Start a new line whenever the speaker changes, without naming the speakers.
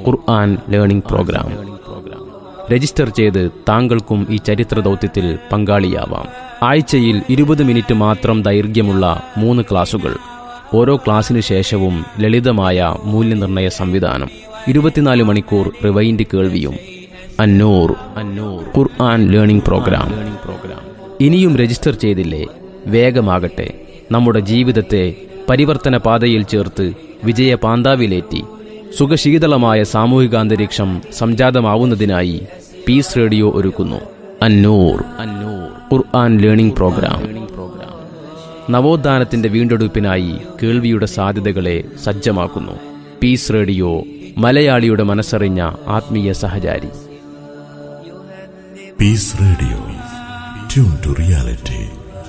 ഖുർആൻ learning programme register ചെയ്ത് താങ്കൾക്കും ഈ ചരിത്ര ദൗത്യത്തിൽ പങ്കാളിയാവാം ആഴ്ചയിൽ ഇരുപത് മിനിറ്റ് മാത്രം ദൈർഘ്യമുള്ള മൂന്ന് ക്ലാസുകൾ ഓരോ ക്ലാസ്സിനു ശേഷവും ലളിതമായ മൂല്യനിർണ്ണയ സംവിധാനം ഇരുപത്തിനാല് മണിക്കൂർ റിവൈൻഡ് കേൾവിയും Annoor Annoor Quran learning program program ഇനിയും രജിസ്റ്റർ ചെയ്തില്ലേ വേഗമാകട്ടെ നമ്മുടെ ജീവിതത്തെ പരിവർത്തന പാതയിൽ ചേർത്ത് വിജയ പാന്താവിലേറ്റി സുഖശീതളമായ സാമൂഹികാന്തരീക്ഷം സംജാതമാവുന്നതിനായി പീസ് റേഡിയോ ഒരുക്കുന്നു Annoor Annoor Quran learning program program നവോത്ഥാനത്തിന്റെ വീണ്ടെടുപ്പിനായി കേൾവിയുടെ സാധ്യതകളെ സജ്ജമാക്കുന്നു പീസ് റേഡിയോ മലയാളിയുടെ മനസ്സറിഞ്ഞ ആത്മീയ സഹചാരി
Peace Radio. Tune to reality.